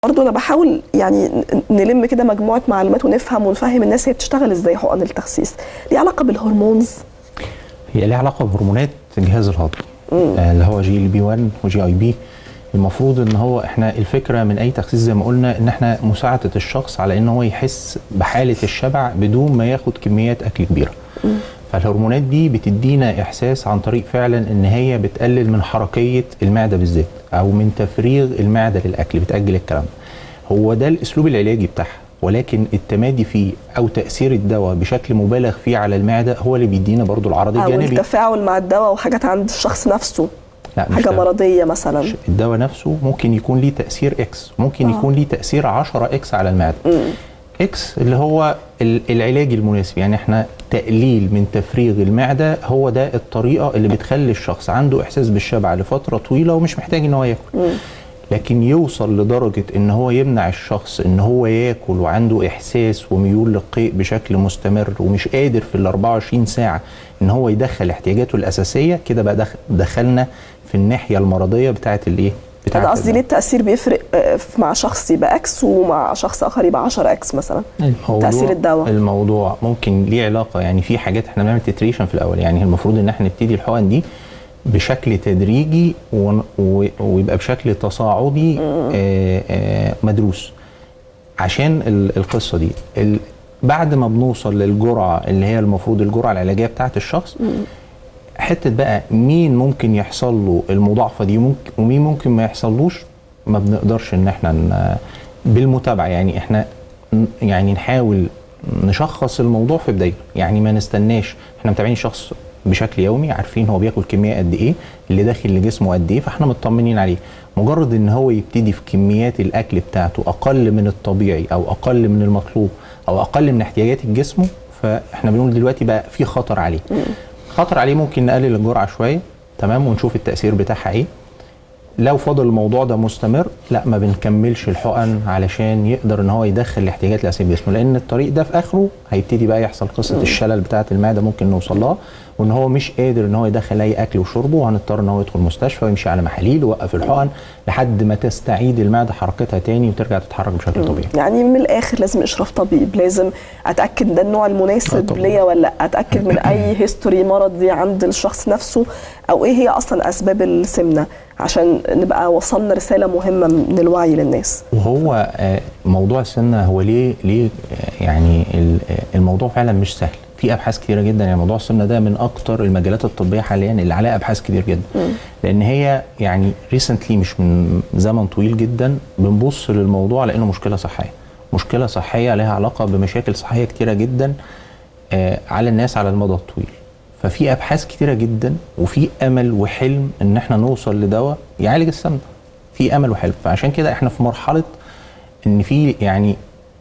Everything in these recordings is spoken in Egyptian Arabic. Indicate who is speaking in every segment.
Speaker 1: برضه انا بحاول يعني ن- نلم كده مجموعه معلومات ونفهم ونفهم الناس هي بتشتغل ازاي حقن التخسيس ليه علاقه بالهرمونز
Speaker 2: هي ليها علاقه بهرمونات الجهاز الهضمي آه، اللي هو جي ال بي 1 وجي اي بي المفروض ان هو احنا الفكره من اي تخسيس زي ما قلنا ان احنا مساعده الشخص على ان هو يحس بحاله الشبع بدون ما ياخد كميات اكل كبيره فالهرمونات دي بتدينا احساس عن طريق فعلا ان هي بتقلل من حركيه المعده بالذات او من تفريغ المعده للاكل بتاجل الكلام ده هو ده الاسلوب العلاجي بتاعها ولكن التمادي فيه او تاثير الدواء بشكل مبالغ فيه على المعده هو اللي بيدينا برضو العرض
Speaker 1: او
Speaker 2: الجانبي
Speaker 1: التفاعل مع الدواء وحاجات عند الشخص نفسه
Speaker 2: لا مش
Speaker 1: حاجه
Speaker 2: ده.
Speaker 1: مرضيه مثلا
Speaker 2: مش- الدواء نفسه ممكن يكون ليه تاثير اكس ممكن
Speaker 1: آه.
Speaker 2: يكون ليه تاثير 10 اكس على المعده
Speaker 1: مم.
Speaker 2: اكس اللي هو ال- العلاج المناسب يعني احنا تقليل من تفريغ المعده هو ده الطريقه اللي بتخلي الشخص عنده احساس بالشبع لفتره طويله ومش محتاج ان هو ياكل
Speaker 1: مم.
Speaker 2: لكن يوصل لدرجه ان هو يمنع الشخص ان هو ياكل وعنده احساس وميول للقيء بشكل مستمر ومش قادر في ال 24 ساعه ان هو يدخل احتياجاته الاساسيه كده بقى دخ- دخلنا في الناحيه المرضيه بتاعه الايه؟
Speaker 1: انا قصدي
Speaker 2: الدواء.
Speaker 1: ليه التاثير بيفرق آه، مع شخص يبقى اكس ومع شخص اخر يبقى 10 اكس مثلا
Speaker 2: الموضوع
Speaker 1: تأثير الدواء.
Speaker 2: الموضوع ممكن ليه علاقه يعني في حاجات احنا بنعمل تتريشن في الاول يعني المفروض ان احنا نبتدي الحقن دي بشكل تدريجي ون- و- ويبقى بشكل تصاعدي آه، آه، مدروس عشان ال- القصه دي ال- بعد ما بنوصل للجرعه اللي هي المفروض الجرعه العلاجيه بتاعت الشخص حته بقى مين ممكن يحصل له المضاعفه دي ممكن ومين ممكن ما يحصلوش ما بنقدرش ان احنا ن- بالمتابعه يعني احنا ن- يعني نحاول نشخص الموضوع في بدايته يعني ما نستناش احنا متابعين الشخص بشكل يومي عارفين هو بياكل كميه قد ايه اللي داخل لجسمه قد ايه فاحنا مطمنين عليه مجرد ان هو يبتدي في كميات الاكل بتاعته اقل من الطبيعي او اقل من المطلوب او اقل من احتياجات جسمه فاحنا بنقول دلوقتي بقى في خطر عليه خطر عليه ممكن نقلل الجرعه شويه تمام ونشوف التاثير بتاعها ايه لو فضل الموضوع ده مستمر لا ما بنكملش الحقن علشان يقدر ان هو يدخل الاحتياجات الاساسيه بجسمه لان الطريق ده في اخره هيبتدي بقى يحصل قصه الشلل بتاعه المعده ممكن نوصل لها وان هو مش قادر ان هو يدخل اي اكل وشربه وهنضطر ان هو يدخل مستشفى ويمشي على محاليل ويوقف الحقن لحد ما تستعيد المعده حركتها تاني وترجع تتحرك بشكل طبيعي
Speaker 1: يعني من الاخر لازم اشراف طبيب لازم اتاكد ده النوع
Speaker 3: آه
Speaker 1: المناسب
Speaker 3: طبعاً.
Speaker 1: ليا ولا لأ، اتاكد من اي هيستوري مرضي عند الشخص نفسه او ايه هي اصلا اسباب السمنه عشان نبقى وصلنا رساله مهمه من الوعي للناس
Speaker 2: وهو آه، موضوع السمنه هو ليه ليه آه، يعني ال- آه، الموضوع فعلا مش سهل في ابحاث كتيره جدا يعني موضوع السمنه ده من اكتر المجالات الطبيه حاليا اللي عليها ابحاث كتير جدا لان هي يعني ريسنتلي مش من زمن طويل جدا بنبص للموضوع على انه مشكله صحيه مشكله صحيه لها علاقه بمشاكل صحيه كتيره جدا آه، على الناس على المدى الطويل ففي ابحاث كتيره جدا وفي امل وحلم ان احنا نوصل لدواء يعالج السمنه في امل وحلم فعشان كده احنا في مرحله ان في يعني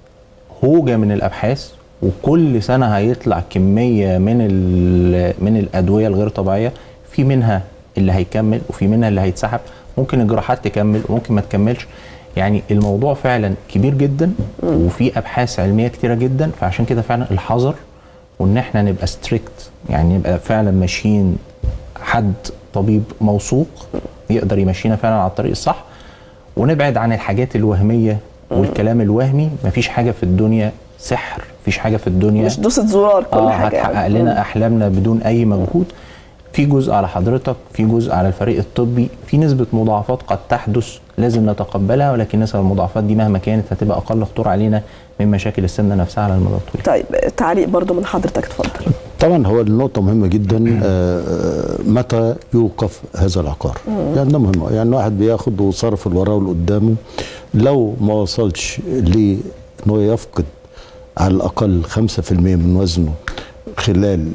Speaker 2: هوجه من الابحاث وكل سنه هيطلع كميه من ال- من الادويه الغير طبيعيه في منها اللي هيكمل وفي منها اللي هيتسحب ممكن الجراحات تكمل وممكن ما تكملش يعني الموضوع فعلا كبير جدا وفي ابحاث علميه كتيره جدا فعشان كده فعلا الحذر وان احنا نبقى ستريكت يعني نبقى فعلا ماشيين حد طبيب موثوق يقدر يمشينا فعلا على الطريق الصح ونبعد عن الحاجات الوهميه والكلام الوهمي مفيش حاجه في الدنيا سحر مفيش حاجه في الدنيا
Speaker 1: مش دوسه زرار كل
Speaker 2: اه
Speaker 1: حاجه
Speaker 2: هتحقق
Speaker 1: يعني.
Speaker 2: لنا احلامنا بدون اي مجهود في جزء على حضرتك في جزء على الفريق الطبي في نسبه مضاعفات قد تحدث لازم نتقبلها ولكن نسب المضاعفات دي مهما كانت هتبقى اقل خطوره علينا من مشاكل السمنه نفسها على المدى الطويل
Speaker 1: طيب تعليق برضو من حضرتك اتفضل
Speaker 3: طبعا هو النقطة مهمة جدا آه، متى يوقف هذا العقار يعني ده مهم يعني واحد بياخد وصرف اللي وراه واللي قدامه لو ما وصلش ل ان هو يفقد على الأقل 5% من وزنه خلال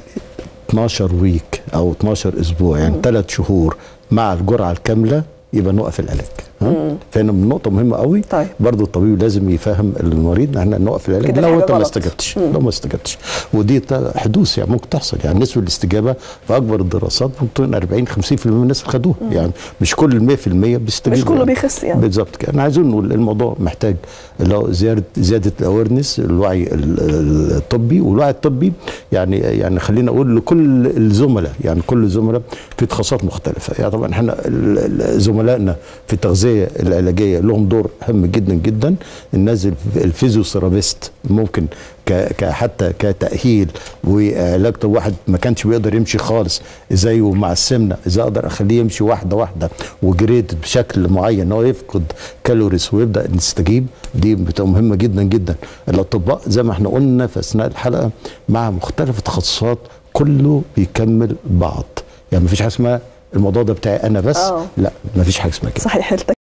Speaker 3: 12 ويك أو 12 أسبوع يعني ثلاث شهور مع الجرعة الكاملة يبقى نوقف العلاج ها؟ فهنا نقطة مهمة قوي
Speaker 1: طيب.
Speaker 3: برضو الطبيب لازم يفهم المريض ان احنا نوقف العلاج
Speaker 1: كده
Speaker 3: لو
Speaker 1: حاجة
Speaker 3: انت ما
Speaker 1: غلط.
Speaker 3: استجبتش لو ما استجبتش ودي ت- حدوث يعني ممكن تحصل يعني نسبه الاستجابه في اكبر الدراسات ممكن 40 50% من الناس خدوها يعني مش كل ال 100% بيستجيبوا
Speaker 1: مش كله
Speaker 3: يعني.
Speaker 1: بيخس يعني.
Speaker 3: بالظبط كده انا عايزين نقول الموضوع محتاج اللي هو زياده زياده الاويرنس الوعي ال- ال- الطبي والوعي الطبي يعني يعني خلينا اقول لكل الزملاء يعني كل الزملاء في تخصصات مختلفه يعني طبعا احنا ال- ال- زملائنا في التغذيه الاغذيه العلاجيه لهم دور هام جدا جدا الناس الف- الفيزيوثيرابيست ممكن ك ك- حتى كتاهيل وعلاج طب واحد ما كانش بيقدر يمشي خالص ازاي ومع السمنه ازاي اقدر اخليه يمشي واحده واحده وجريد بشكل معين ان هو يفقد كالوريز ويبدا يستجيب دي بتبقى مهمه جدا جدا الاطباء زي ما احنا قلنا في اثناء الحلقه مع مختلف التخصصات كله بيكمل بعض يعني مفيش حاجه اسمها الموضوع ده بتاعي انا بس
Speaker 1: آه.
Speaker 3: لا مفيش حاجه اسمها كده
Speaker 1: صحيح